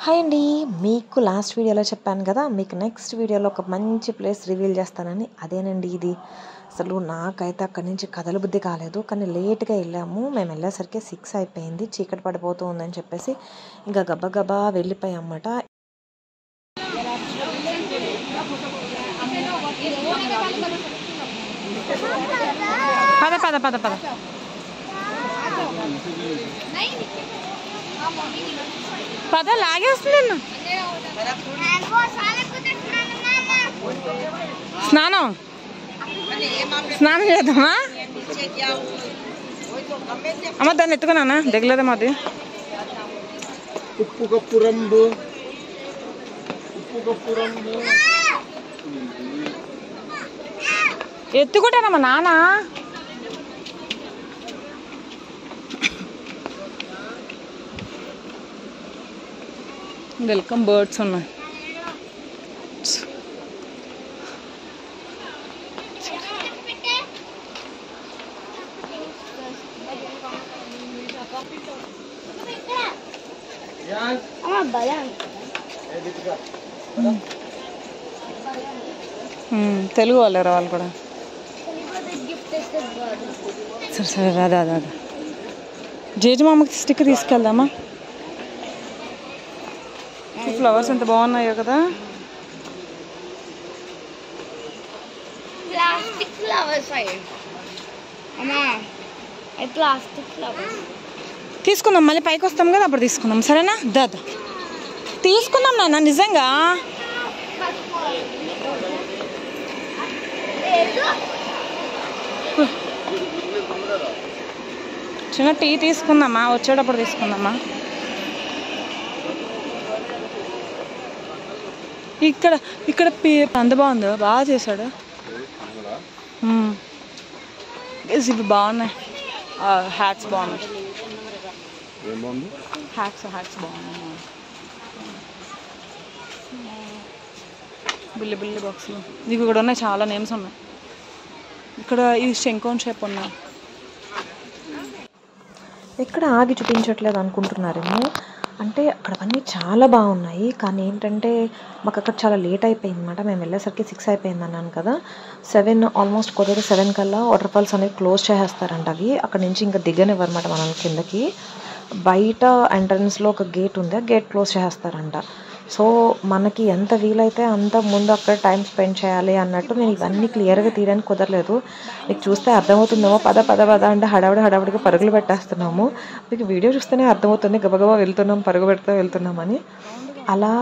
Hi అండి మీకు last వీడియోలో చెప్పాను కదా మీకు నెక్స్ట్ వీడియోలో ఒక మంచి ప్లేస్ రివీల్ చేస్తానని అదేనండి ఇది అసలు నాకైతే అక్కడి నుంచి కదల బుద్ధి కాలేదు కానీ లేట్గా వెళ్ళాము మేము వెళ్ళేసరికి సిక్స్ అయిపోయింది చీకటి పడిపోతూ ఉందని చెప్పేసి ఇంకా గబా గబా వెళ్ళిపోయాం అన్నమాట పద పద పద పద పద లాగేస్తుంది నన్ను స్నానం స్నానం చేద్దామా అమ్మ దాన్ని ఎత్తుకున్నానా దిగలేదా మాది ఉప్పు కప్పు రంబు ఉప్పు కప్పు రంబు ఎత్తుకుంటానమ్మా నాన్న వెల్కమ్ బర్డ్స్ ఉన్నాయి ఉమ్, తెలుగు వాళ్ళే రా వాళ్ళు కూడా సరే సరే రాదా రాదా జేజు మామకి స్టిక్ తీసుకెళ్దామా ఈ ఫ్లవర్స్ ఎంత బాగున్నాయో కదా ప్లాస్టిక్ ఫ్లవర్స్ అయ్యి అమ్మా అది ప్లాస్టిక్ ఫ్లవర్స్ తీసుకుందాం మళ్ళీ పైకి వస్తాం కదా అప్పుడు తీసుకుందాం సరేనా దాదా తీసుకుందాం నాన్న నిజంగా చిన్న టీ తీసుకుందామా వచ్చేటప్పుడు తీసుకుందామా ఇక్కడ ఇక్కడ పే- అంత బాగుంది బాగా చేశాడు మ్మ్. Guys, ఇవి బాగున్నాయి హ్యాట్స్ బాగున్నాయి ఏం బాగుంది హ్యాట్స్ హ్యాట్స్ బాగున్నాయి బిల్లి బిల్లి బాక్సులు ఇవి కూడా ఉన్నాయి చాలా నేమ్స్ ఉన్నాయి ఇక్కడ ఇది శంకోన్ షేప్ ఉన్నాయి ఎక్కడ ఆగి చూపించట్లేదు అనుకుంటున్నారేమో అంటే అక్కడ అన్నీ చాలా బాగున్నాయి కానీ ఏంటంటే మాకు అక్కడ చాలా లేట్ అయిపోయింది అనమాట మేము వెళ్ళేసరికి సిక్స్ అయిపోయింది అన్నాను కదా సెవెన్ ఆల్మోస్ట్ కొద్దిగా సెవెన్ కల్లా వాటర్ ఫాల్స్ అనేది క్లోజ్ చేసేస్తారంట అవి అక్కడ నుంచి ఇంకా దిగనివ్వరమాట మనం కిందకి బయట ఎంట్రన్స్లో ఒక గేట్ ఉంది ఆ గేట్ క్లోజ్ చేసేస్తారంట సో మనకి ఎంత వీలైతే అంత ముందు అక్కడ టైం స్పెండ్ చేయాలి అన్నట్టు నేను ఇవన్నీ క్లియర్గా తీయడానికి కుదరలేదు మీకు చూస్తే అర్థమవుతుందేమో పద పద పద అంటే హడావిడి హడావిడిగా పరుగులు పెట్టేస్తున్నాము మీకు వీడియో చూస్తేనే అర్థమవుతుంది గబగబా వెళ్తున్నాం పరుగు పెడుతూ వెళ్తున్నామని అలా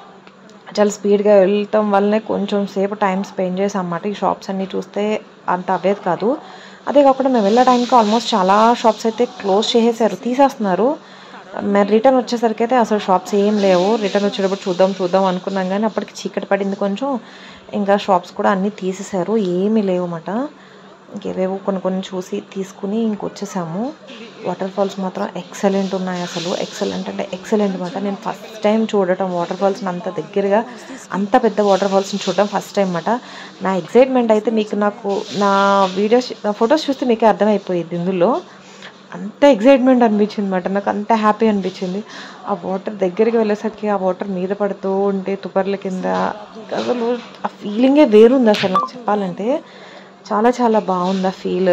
చాలా స్పీడ్గా వెళ్ళటం వల్లనే కొంచెం సేపు టైం స్పెండ్ చేసాం అన్నమాట ఈ షాప్స్ అన్నీ చూస్తే అంత అవేది కాదు అదే కాకుండా మేము వెళ్ళే టైంకి ఆల్మోస్ట్ చాలా షాప్స్ అయితే క్లోజ్ చేసేసారు తీసేస్తున్నారు మేము రిటర్న్ వచ్చేసరికి అయితే అసలు షాప్స్ ఏం లేవు రిటర్న్ వచ్చేటప్పుడు చూద్దాం చూద్దాం అనుకున్నాం కానీ అప్పటికి చీకటి పడింది కొంచెం ఇంకా షాప్స్ కూడా అన్నీ తీసేశారు ఏమీ లేవు అన్నమాట ఇంకేవేవో కొన్ని కొన్ని చూసి తీసుకుని ఇంకొచ్చేసాము వాటర్ ఫాల్స్ మాత్రం ఎక్సలెంట్ ఉన్నాయి అసలు ఎక్సలెంట్ అంటే ఎక్సలెంట్ అనమాట నేను ఫస్ట్ టైం చూడటం వాటర్ ఫాల్స్ని అంత దగ్గరగా అంత పెద్ద వాటర్ ఫాల్స్ని చూడటం ఫస్ట్ టైం అనమాట నా ఎక్సైట్మెంట్ అయితే మీకు నాకు నా వీడియోస్ నా ఫొటోస్ చూస్తే మీకే అర్థమైపోయింది ఇందులో అంత ఎగ్జైట్మెంట్ అనిపించింది అనమాట నాకు అంత హ్యాపీ అనిపించింది ఆ వాటర్ దగ్గరికి వెళ్ళేసరికి ఆ వాటర్ మీద పడుతూ ఉంటే తుపర్ల కింద అసలు ఆ ఫీలింగే వేరుంది అసలు నాకు చెప్పాలంటే చాలా చాలా బాగుంది ఆ ఫీల్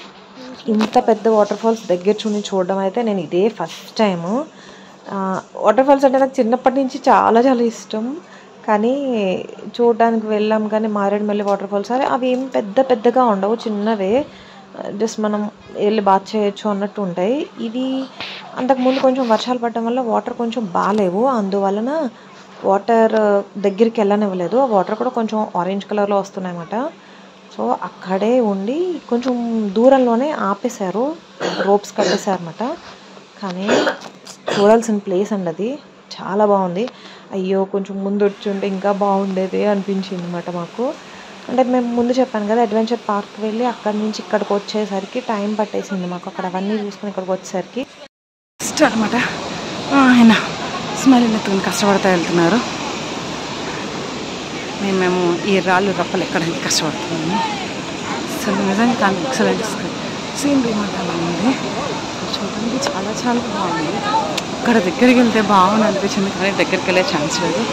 ఇంత పెద్ద వాటర్ ఫాల్స్ దగ్గర చూని చూడడం అయితే నేను ఇదే ఫస్ట్ టైము వాటర్ ఫాల్స్ అంటే నాకు చిన్నప్పటి నుంచి చాలా చాలా ఇష్టం కానీ చూడడానికి వెళ్ళాం కానీ మారేడుమల్లి వాటర్ ఫాల్స్ అరే అవి ఏం పెద్ద పెద్దగా ఉండవు చిన్నవే జస్ట్ మనం వెళ్ళి బాత్ చేయొచ్చు అన్నట్టు ఉంటాయి ఇవి అంతకుముందు కొంచెం వర్షాలు పడడం వల్ల వాటర్ కొంచెం బాగాలేవు అందువలన వాటర్ దగ్గరికి వెళ్ళనివ్వలేదు ఆ వాటర్ కూడా కొంచెం ఆరెంజ్ కలర్లో వస్తున్నాయన్నమాట సో అక్కడే ఉండి కొంచెం దూరంలోనే ఆపేశారు రోప్స్ కట్టేశారన్నమాట కానీ చూడాల్సిన ప్లేస్ అండి అది చాలా బాగుంది అయ్యో కొంచెం ముందు వచ్చి ఉంటే ఇంకా బాగుండేది అనిపించింది అనమాట మాకు అంటే మేము ముందు చెప్పాను కదా అడ్వెంచర్ పార్క్ వెళ్ళి అక్కడి నుంచి ఇక్కడికి వచ్చేసరికి టైం పట్టేసింది మాకు అక్కడ అవన్నీ చూసుకుని ఇక్కడికి వచ్చేసరికి ఫస్ట్ అనమాట ఆయన స్మైల్ ఎత్తుకుని కష్టపడతా వెళ్తున్నారు మేము మేము ఈ రాళ్ళు రప్పలు ఎక్కడానికి కష్టపడుతున్నాము అసలు నిజంగా కానీ ఎక్సలెంట్ సీనరీ మాట బాగుంది చూడడానికి చాలా చాలా బాగుంది అక్కడ దగ్గరికి వెళ్తే బాగుంది అనిపించింది కానీ దగ్గరికి వెళ్ళే ఛాన్స్ లేదు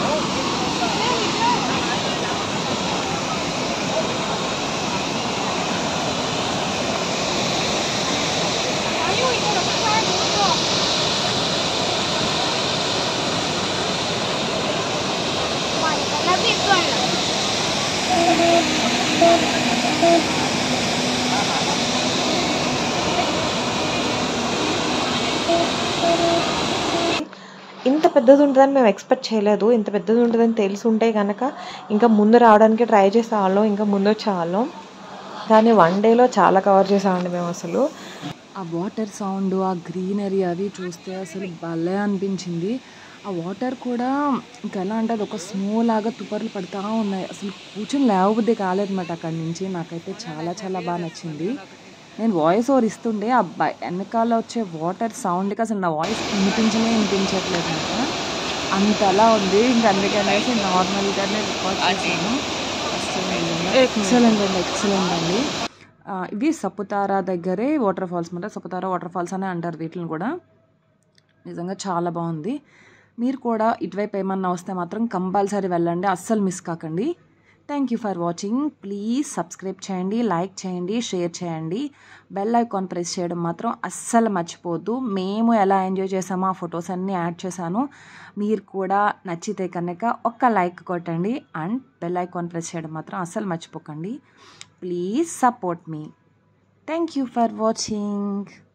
ఇంత పెద్దది ఉంటుందని మేము ఎక్స్పెక్ట్ చేయలేదు ఇంత పెద్దది ఉంటుందని తెలిసి ఉంటే కనుక ఇంకా ముందు రావడానికి ట్రై చేసేవాళ్ళం ఇంకా ముందు వచ్చేవాళ్ళం కానీ వన్ డేలో చాలా కవర్ చేసామండి మేము అసలు ఆ వాటర్ సౌండ్ ఆ గ్రీనరీ అవి చూస్తే అసలు భలే అనిపించింది ఆ వాటర్ కూడా ఇంకా ఎలా అంటే అది ఒక స్నో లాగా తుపర్లు పడుతూ ఉన్నాయి అసలు కూర్చొని లేవబుద్ధి కాలేదన్నమాట అక్కడి నుంచి నాకైతే చాలా చాలా బాగా నచ్చింది నేను వాయిస్ ఓవర్ ఇస్తుంటే ఆ బ- వెనకాల వచ్చే వాటర్ సౌండ్కి అసలు నా వాయిస్ వినిపించనే వినిపించట్లేదు అనమాట అంతలా ఉంది ఇంకా అందుకనేసి నార్మల్గానే రికార్డ్ చేశాను ఎక్సలెంట్ అండి ఎక్సలెంట్ అండి ఆ, ఇవి సపుతారా దగ్గరే వాటర్ ఫాల్స్ అనమాట సపుతారా వాటర్ ఫాల్స్ అనే అంటారు వీటిని కూడా నిజంగా చాలా బాగుంది మీరు కూడా ఇటువైపు ఏమన్నా వస్తే మాత్రం కంపల్సరీ వెళ్ళండి అస్సలు మిస్ కాకండి thank you for watching please subscribe చేయండి లైక్ చేయండి షేర్ చేయండి బెల్ ఐకాన్ ప్రెస్ చేయడం మాత్రం అస్సలు మర్చిపోవద్దు మేము ఎలా ఎంజాయ్ చేసామో ఆ ఫొటోస్ అన్నీ యాడ్ చేశాను మీరు కూడా నచ్చితే కనుక ఒక్క లైక్ కొట్టండి అండ్ బెల్ ఐకాన్ ప్రెస్ చేయడం మాత్రం అస్సలు మర్చిపోకండి ప్లీజ్ సపోర్ట్ మీ థ్యాంక్ యూ ఫర్ వాచింగ్